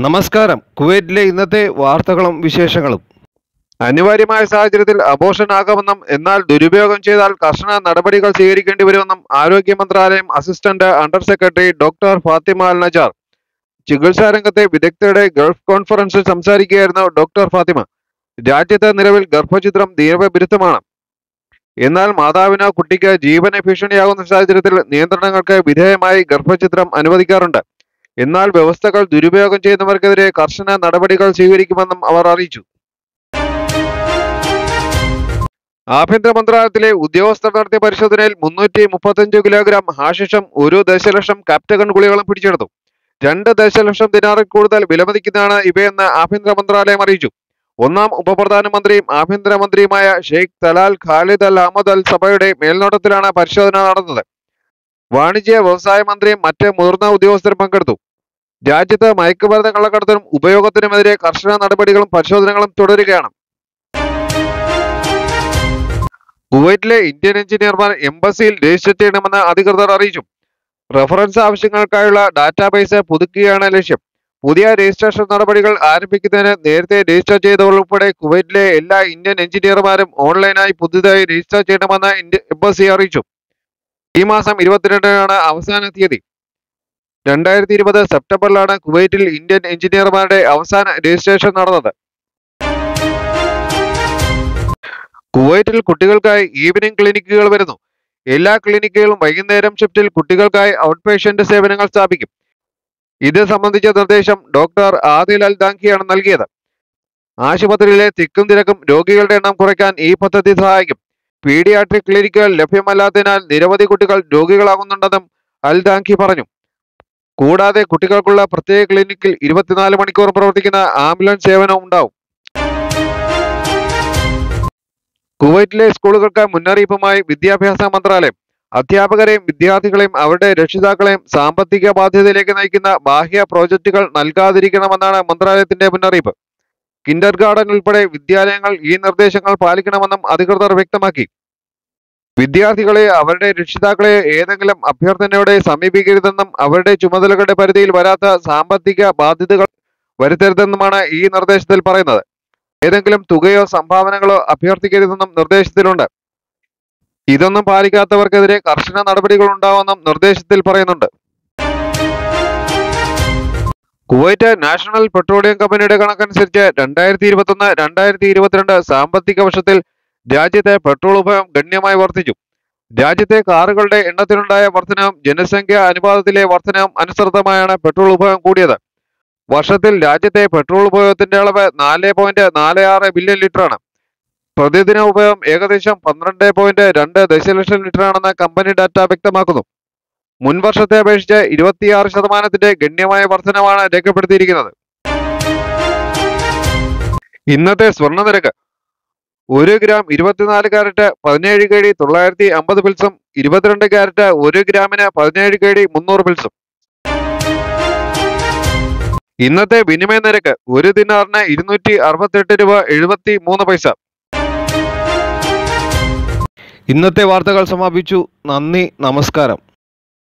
നമസ്കാരം കുവൈറ്റിലെ ഇന്നത്തെ വാർത്തകളും വിശേഷങ്ങളും അനിവാര്യമായ സാഹചര്യത്തിൽ അബോർഷൻ ആകാമെന്നും എന്നാൽ ദുരുപയോഗം ചെയ്താൽ കർശന നടപടികൾ സ്വീകരിക്കേണ്ടി വരുമെന്നും ആരോഗ്യ മന്ത്രാലയം assistant under secretary doctor Fatima Al Najar ചികിത്സാ രംഗത്തെ വിദഗ്ധരുടെ ഗൾഫ് കോൺഫറൻസിൽ സംസാരിക്കുകയായിരുന്നു ഡോക്ടർ ഫാത്തിമ രാജ്യത്ത് നിലവിൽ ഗർഭചിത്രം നിയമവിരുദ്ധമാണ് എന്നാൽ മാതാവിനോ കുട്ടിക്ക് ജീവന ഭീഷണിയാകുന്ന സാഹചര്യത്തിൽ നിയന്ത്രണങ്ങൾക്ക് വിധേയമായി ഗർഭചിത്രം അനുവദിക്കാറുണ്ട് എന്നാൽ വ്യവസ്ഥകൾ ദുരുപയോഗം ചെയ്യുന്നവർക്കെതിരെ കർശന നടപടികൾ സ്വീകരിക്കുമെന്നും അവർ അറിയിച്ചു ആഭ്യന്തര മന്ത്രാലയത്തിലെ ഉദ്യോഗസ്ഥർ നടത്തിയ പരിശോധനയിൽ മുന്നൂറ്റി മുപ്പത്തഞ്ച് കിലോഗ്രാം ഹാഷിഷം ഒരു ദശലക്ഷം കാപ്റ്റഗൺ ഗുളികളും പിടിച്ചെടുത്തു രണ്ട് ദശലക്ഷം ദിനാറിൽ കൂടുതൽ വിലമതിക്കുന്നതാണ് ഇവയെന്ന് ആഭ്യന്തര മന്ത്രാലയം അറിയിച്ചു ഒന്നാം ഉപപ്രധാനമന്ത്രിയും ആഭ്യന്തരമന്ത്രിയുമായ Sheikh Talal Khalid Al Ahmad Al സഭയുടെ മേൽനോട്ടത്തിലാണ് പരിശോധന നടന്നത് വാണിജ്യ വ്യവസായ മന്ത്രിയും മറ്റ് മുതിർന്ന ഉദ്യോഗസ്ഥരും പങ്കെടുത്തു രാജ്യത്ത് മയക്കുമരുന്ന് കള്ളക്കടത്തിനും ഉപയോഗത്തിനുമെതിരെ കർശന നടപടികളും പരിശോധനകളും തുടരുകയാണ് കുവൈറ്റിലെ ഇന്ത്യൻ എഞ്ചിനീയർമാർ എംബസിയിൽ രജിസ്റ്റർ ചെയ്യണമെന്ന് അധികൃതർ അറിയിച്ചു റഫറൻസ് ആവശ്യങ്ങൾക്കായുള്ള ഡാറ്റാബേസ് പുതുക്കുകയാണ് ലക്ഷ്യം പുതിയ രജിസ്ട്രേഷൻ നടപടികൾ ആരംഭിക്കുന്നതിന് നേരത്തെ രജിസ്റ്റർ ചെയ്തവർ ഉൾപ്പെടെ കുവൈറ്റിലെ എല്ലാ ഇന്ത്യൻ എഞ്ചിനീയർമാരും ഓൺലൈനായി പുതുതായി രജിസ്റ്റർ ചെയ്യണമെന്ന് ഇന്ത്യ എംബസി അറിയിച്ചു ഈ മാസം ഇരുപത്തിരണ്ടിനാണ് അവസാന തീയതി രണ്ടായിരത്തി ഇരുപത് സെപ്റ്റംബറിലാണ് കുവൈറ്റിൽ ഇന്ത്യൻ എഞ്ചിനീയർമാരുടെ അവസാന രജിസ്ട്രേഷൻ നടന്നത് കുവൈറ്റിൽ കുട്ടികൾക്കായി ഈവനിംഗ് ക്ലിനിക്കുകൾ വരുന്നു എല്ലാ ക്ലിനിക്കുകളും വൈകുന്നേരം ഷിഫ്റ്റിൽ കുട്ടികൾക്കായി ഔട്ട് പേഷ്യന്റ് സേവനങ്ങൾ സ്ഥാപിക്കും ഇത് സംബന്ധിച്ച നിർദ്ദേശം ഡോക്ടർ ആദിൽ അൽ ദാങ്കിയാണ് നൽകിയത് ആശുപത്രിയിലെ തിക്കും തിരക്കും രോഗികളുടെ എണ്ണം കുറയ്ക്കാൻ ഈ പദ്ധതി സഹായിക്കും പീഡിയാട്രിക് ക്ലിനിക്കുകൾ ലഭ്യമല്ലാത്തതിനാൽ നിരവധി കുട്ടികൾ രോഗികളാകുന്നുണ്ടെന്നും അൽ ദാങ്കി പറഞ്ഞു കൂടാതെ കുട്ടികൾക്കുള്ള പ്രത്യേക ക്ലിനിക്കിൽ ഇരുപത്തിനാല് മണിക്കൂർ പ്രവർത്തിക്കുന്ന ആംബുലൻസ് സേവനവും ഉണ്ടാവും കുവൈറ്റിലെ സ്കൂളുകൾക്ക് മുന്നറിയിപ്പുമായി വിദ്യാഭ്യാസ മന്ത്രാലയം അധ്യാപകരെയും വിദ്യാർത്ഥികളെയും അവരുടെ രക്ഷിതാക്കളെയും സാമ്പത്തിക ബാധ്യതയിലേക്ക് നയിക്കുന്ന ബാഹ്യ പ്രോജക്റ്റുകൾ നൽകാതിരിക്കണമെന്നാണ് മന്ത്രാലയത്തിന്റെ മുന്നറിയിപ്പ് കിൻഡർ ഗാർഡൻ ഉൾപ്പെടെ വിദ്യാലയങ്ങൾ ഈ നിർദ്ദേശങ്ങൾ പാലിക്കണമെന്നും അധികൃതർ വ്യക്തമാക്കി വിദ്യാർത്ഥികളെ അവരുടെ രക്ഷിതാക്കളെ ഏതെങ്കിലും അഭ്യർത്ഥനയോടെ സമീപിക്കരുതെന്നും അവരുടെ ചുമതലകളുടെ പരിധിയിൽ വരാത്ത സാമ്പത്തിക ബാധ്യതകൾ വരുത്തരുതെന്നുമാണ് ഈ നിർദ്ദേശത്തിൽ പറയുന്നത് ഏതെങ്കിലും തുകയോ സംഭാവനകളോ അഭ്യർത്ഥിക്കരുതെന്നും നിർദ്ദേശത്തിലുണ്ട് ഇതൊന്നും പാലിക്കാത്തവർക്കെതിരെ കർശന നടപടികൾ ഉണ്ടാവുമെന്നും നിർദ്ദേശത്തിൽ പറയുന്നുണ്ട് കുവൈറ്റ് നാഷണൽ പെട്രോളിയം കമ്പനിയുടെ കണക്കനുസരിച്ച് രണ്ടായിരത്തി ഇരുപത്തൊന്ന് രണ്ടായിരത്തി ഇരുപത്തിരണ്ട് സാമ്പത്തിക വർഷത്തിൽ രാജ്യത്തെ പെട്രോൾ ഉപയോഗം ഗണ്യമായി വർദ്ധിച്ചു രാജ്യത്തെ കാറുകളുടെ എണ്ണത്തിലുണ്ടായ വർധനവും ജനസംഖ്യ അനുപാതത്തിലെ വർധനവും അനുസൃതമായാണ് പെട്രോൾ ഉപയോഗം കൂടിയത് വർഷത്തിൽ രാജ്യത്തെ പെട്രോൾ ഉപയോഗത്തിന്റെ അളവ് നാല് പോയിന്റ് നാല് ആറ് ബില്യൺ ലിറ്ററാണ് പ്രതിദിന ഉപയോഗം ഏകദേശം പന്ത്രണ്ട് പോയിന്റ് രണ്ട് ദശലക്ഷം ലിറ്ററാണെന്ന് കമ്പനി ഡാറ്റ വ്യക്തമാക്കുന്നു മുൻ വർഷത്തെ അപേക്ഷിച്ച് ഇരുപത്തിയാറ് ശതമാനത്തിന്റെ ഗണ്യമായ വർധനമാണ് രേഖപ്പെടുത്തിയിരിക്കുന്നത് ഇന്നത്തെ സ്വർണ്ണ നിരക്ക് ഒരു ഗ്രാം ഇരുപത്തിനാല് കാരറ്റ് പതിനേഴ് കെ ഡി തൊള്ളായിരത്തി അമ്പത് പിൽസും ഇരുപത്തിരണ്ട് കാരറ്റ് ഒരു ഗ്രാമിന് പതിനേഴ് കെ ഡി മുന്നൂറ് പിൽസും ഇന്നത്തെ വിനിമയ നിരക്ക് ഒരു ദിനാറിന് ഇരുന്നൂറ്റി അറുപത്തെട്ട് രൂപ എഴുപത്തി മൂന്ന് പൈസ ഇന്നത്തെ വാർത്തകൾ സമാപിച്ചു നന്ദി നമസ്കാരം